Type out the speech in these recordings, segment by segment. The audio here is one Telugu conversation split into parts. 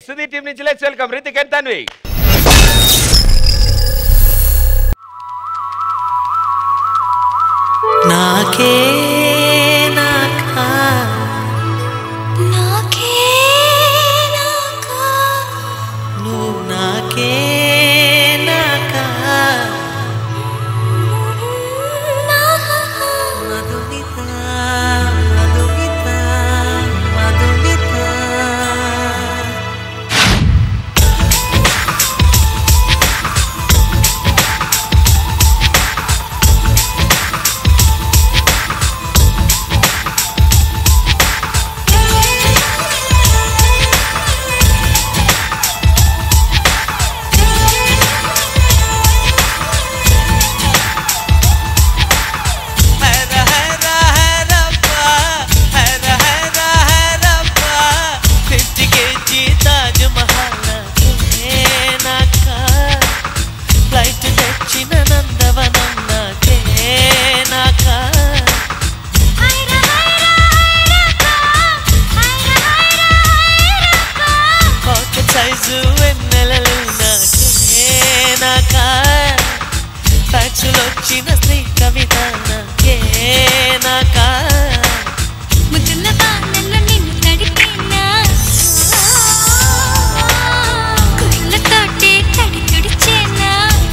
సుధీర్ టీం నుంచి let's welcome Rithik and Tanvi నాకే నాకా నాకే నాకా నువ్వు నాకే నాకా మధుమిత మధుమిత మధుమిత హర హర హరప్పా హర హర హరప్పా ఫిఫ్టీ కేజీ తాజ్ మహల్ నాకే నాకా ఫ్లైట్ తెచ్చిన నందవనం నాకే నాకా హైరా హైరా హైరాకా హైరా హైరా హైరాకా పాకెట్ సైజు వెన్నెలలు నాకే నాకా ఫ్యాక్సులు వచ్చిన స్త్రీ కవిత నాకే నాకా ముద్దుల బాణంలో నిన్ను తడిపినా కుళ్ళతోటి తడి తుడిచేనా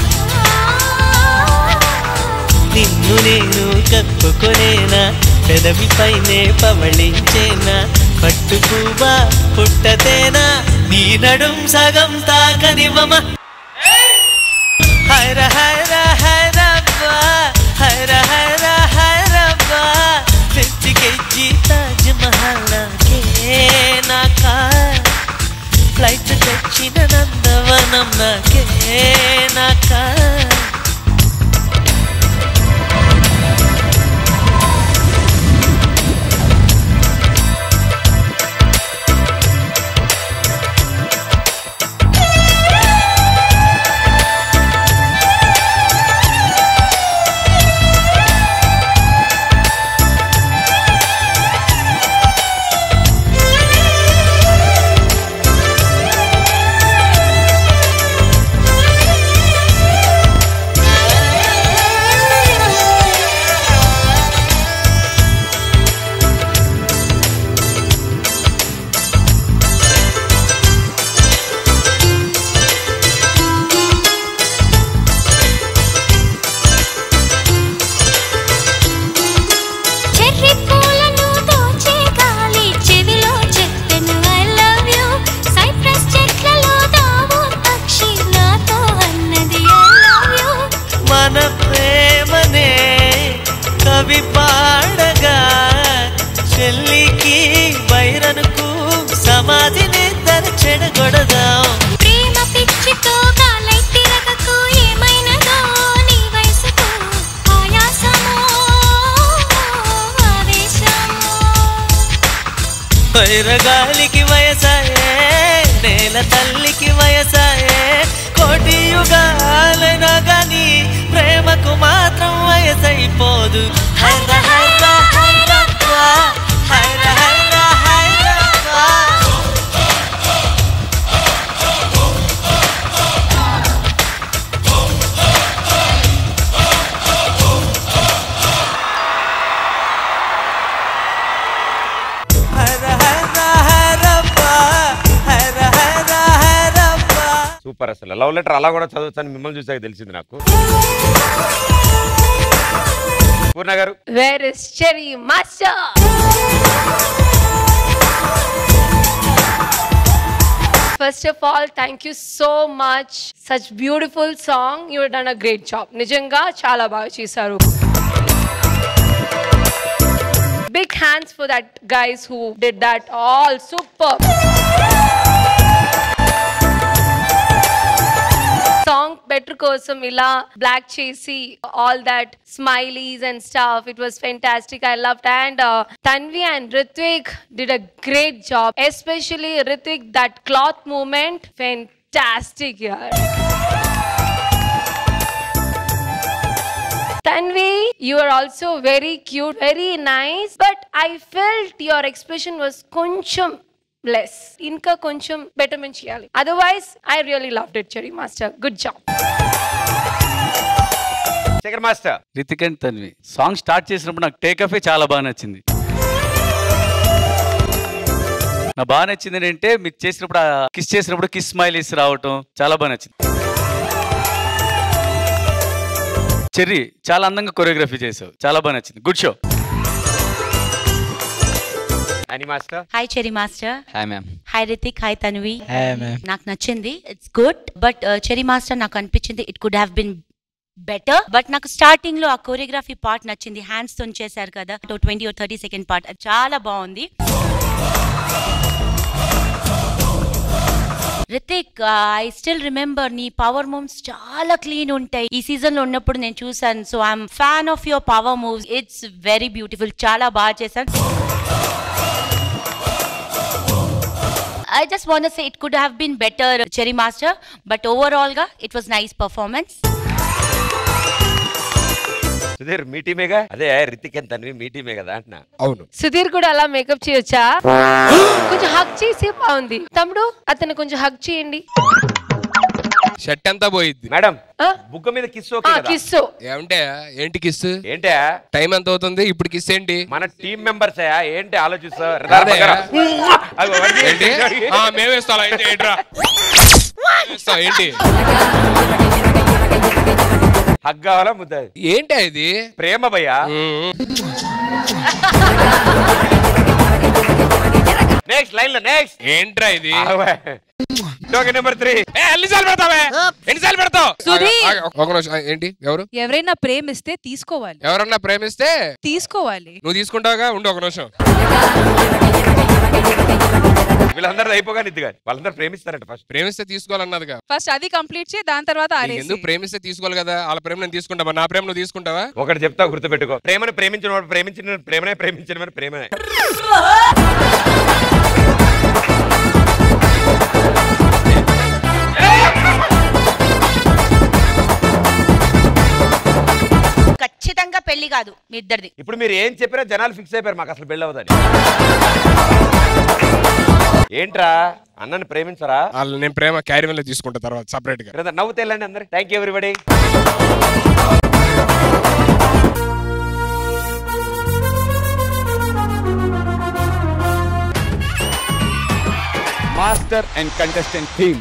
నిన్ను నేను కప్పుకొనేనా పెదవి పైనే పవళించేనా పట్టు పువ్వా పుట్టతేనా నీ నడుం సగం తాకనివ్వమా హైర హైర హైరబ్బా హైర హైర హైరబ్బా ఫిఫ్టీ కేజీ తాజ్ మహల్ నాకే నాకా ఫ్లైట్ తెచ్చిన నందవనం నాకే నాకా చెర్రీ పూలను దోచే గాలి చెవిలో చెప్పెను ఐ లవ్ యు సైప్రస్ చెట్లలో దావో పక్షి నాతో అన్నది ఐ లవ్ యు మన ప్రేమనే కవి పాడగా చెల్లికి వైరనుకు సమాధిని తన చెడగొడదాం ప్రేమ పిచ్చితో కాలై తిరగకు ఏమైనదో నీ వయసుకు ఆయాసమో ఆవేశమో వైరగాలికి వయసాయే నేల తల్లికి వయసాయే కోటి యుగాలైనా గాని ప్రేమకు మాత్రం వయసైపోదు హైర హైర హైరబ్బా, హైర హైర హైరబ్బా. హైర హైర హైరబ్బా, హైర హైర హైరబ్బా. సూపర్ అసలు లవ్ లెటర్ అలా కూడా చదవచ్చు అని మిమ్మల్ని చూసాక తెలిసింది నాకు పూర్ణ గారు Where is Cherry Master? First of all, thank you so much. Such beautiful song. You have done a great job. నిజంగా చాలా బాగా చేశారు Big hands for that guys who did that all super. Song better కోసం ఇలా బ్లాక్ చేసి all that smileys and stuff it was fantastic I love and Tanvi and Rithvik did a great job especially Rithvik that cloth moment fantastic యార్ Tanvi, you are also very cute, very nice, but I felt your expression was కొంచెం లెస్ ఇంకా కొంచెం బెటర్మెంట్ చేయాలి otherwise I really love it Cherry master good job Shekhar master Rithik and Tanvi song start చేసినప్పుడు నాకు టేక్ ఆఫే చాలా బాగా నచ్చింది నాకు బాగా నచ్చింది ఏంటంటే మీరు చేసినప్పుడు కిస్ చేసినప్పుడు కిస్ స్మైలీస్ రావటం చాలా బాగా నచ్చింది చెర్రీ చాలా అందంగా కొరియోగ్రఫీ చేసావు చాలా బాగా నచ్చింది గుడ్ షో అని master hi Cherry master hi ma'am hi Rithik hi Tanvi నాకు నచ్చింది it's good but Cherry master నాకు అనిపించింది it could have been better but నాకు స్టార్టింగ్ లో ఆ కొరియోగ్రఫీ పార్ట్ నచ్చింది హ్యాండ్స్ తో చేశారు కదా twenty or thirty second part చాలా బాగుంది రితిక్ ఐ స్టిల్ రిమెంబర్ నీ పవర్ మూవ్స్ చాలా క్లీన్ ఉంటాయి ఈ సీజన్ లో ఉన్నప్పుడు నేను చూసాను so I'm fan of your power moves it's very beautiful చాలా బాగా చేశాను I just want to say it could have been better, Cherry Master, but overall, ga, it was nice performance. Sudheer మీ టీమేగా అదే రితిక్ అండ్ తన్వి మీ టీమే కదా అంటున్నా అవును సుధీర్ కూడా అలా మేకప్ చేయొచ్చా కొంచెం హక్ చేసి బాగుంది తమ్ముడు అతను కొంచెం హక్ చేయండి షర్ట్ అంతా పోయిద్ది మేడం ఆ? బుగ్గ మీద కిస్ ఓకే కదా కిస్సు ఏమంటే ఏంటి కిస్ ఏంటే టైం ఎంత అవుతుంది ఇప్పుడు కిస్ ఏంటి మన టీం మెంబర్స్ ఏంటి ఆలోచిస్తావు అదే. ఏంటి ఆ, మేమేస్తాం ఏంటి ఏంట్రా మేమేస్తాం, ఏంటి హగ్ కావాలా ముద్ద ఏంటి ఇది ప్రేమ భయ్యా నెక్స్ట్ లైన్ లో నెక్స్ట్ ఏంట్రా ఇది టోకెన్ నెంబర్ త్రీ ఏ, ఎన్నిసార్లు పెడతావే ఎన్నిసార్లు పెడతావు సుధీర్. ఆగు, ఆగు, ఒక నిమిషం. ఆ, ఏంటి ఎవరు ఎవరైనా ప్రేమిస్తే తీసుకోవాలి ఎవరన్నా ప్రేమిస్తే తీసుకోవాలి నువ్వు తీసుకుంటావుగా ఉండు ఒక నిమిషం వీళ్ళందరూ అయిపోగానే ఇది కానీ వాళ్ళందరూ ప్రేమిస్తారంట ఫస్ట్ ప్రేమిస్తే తీసుకోవాలన్నదిగా ఫస్ట్ అది కంప్లీట్ చేయి దాని తర్వాత నీకు ఆరేసి ఎందుకు ప్రేమిస్తే తీసుకోవాలి కదా వాళ్ళ ప్రేమ నేను తీసుకుంటా నా ప్రేమ నువ్వు తీసుకుంటావా ఒకటి చెప్తా గుర్తుపెట్టుకో ప్రేమను ప్రేమించిన వాడు ప్రేమించిన ప్రేమనే ప్రేమించిన వాడు ప్రేమనే ఖచ్చితంగా పెళ్లి కాదు మీ ఇద్దరిది ఇప్పుడు మీరు ఏం చెప్పినా జనాలు ఫిక్స్ అయిపోయారు మాకు అసలు పెళ్ళి అవ్వదని ఏంట్రా అన్నని ప్రేమించరా వాళ్ళు నేను ప్రేమ క్యారీ లో తీసుకుంటా తర్వాత సపరేట్ గా లేదా నవ్వుతే వెళ్ళండి అందరు thank you everybody master and contestant team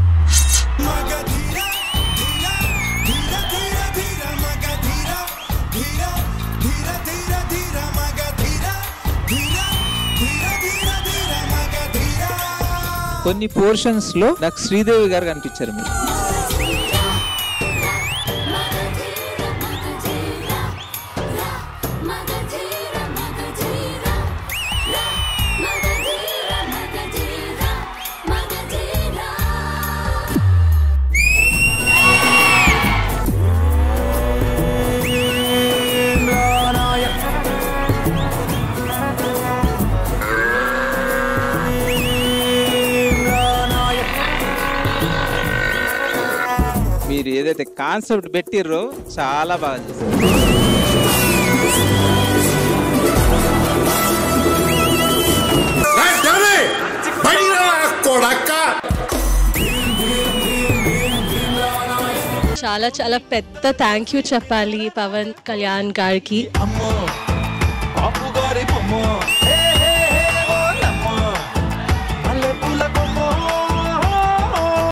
కొన్ని పోర్షన్స్ లో నాకు శ్రీదేవి గారు కనిపించారు మీరు మీరు ఏదైతే కాన్సెప్ట్ పెట్టిర్రో చాలా బాగా చేశారు చాలా చాలా పెద్ద థ్యాంక్ యూ చెప్పాలి పవన్ కళ్యాణ్ గారికి అమ్మో